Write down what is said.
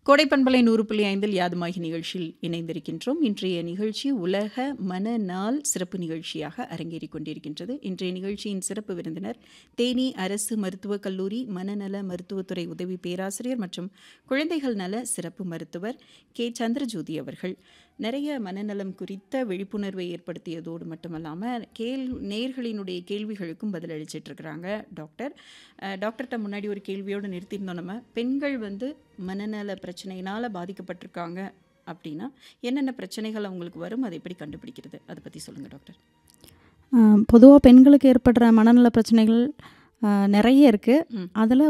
கோடைப்பண்பலை நூறு புள்ளி ஐந்தில் யாதுமாகி நிகழ்ச்சியில் இணைந்திருக்கின்றோம் இன்றைய நிகழ்ச்சி உலக மனநாள் சிறப்பு நிகழ்ச்சியாக அரங்கேறிக் கொண்டிருக்கின்றது இன்றைய நிகழ்ச்சியின் சிறப்பு விருந்தினர் தேனி அரசு மருத்துவக் கல்லூரி மனநல மருத்துவத்துறை உதவி பேராசிரியர் மற்றும் குழந்தைகள் நல சிறப்பு மருத்துவர் கே சந்திரஜோதி அவர்கள் நிறைய மனநலம் குறித்த விழிப்புணர்வை ஏற்படுத்தியதோடு மட்டுமல்லாமல் கேள் நேர்களினுடைய கேள்விகளுக்கும் பதிலளிச்சிட்டு இருக்கிறாங்க டாக்டர் அஹ், டாக்டர்கிட்ட முன்னாடி ஒரு கேள்வியோடு நிறுத்தியிருந்தோம் நம்ம பெண்கள் வந்து மனநல பிரச்சனையினால் பாதிக்கப்பட்டிருக்காங்க அப்படின்னா என்னென்ன பிரச்சனைகள் அவங்களுக்கு வரும் அதை எப்படி கண்டுபிடிக்கிறது அதை பற்றி சொல்லுங்கள் டாக்டர் பொதுவாக பெண்களுக்கு ஏற்படுற மனநல பிரச்சனைகள் ஆ, நிறைய இருக்குது ம். அதில்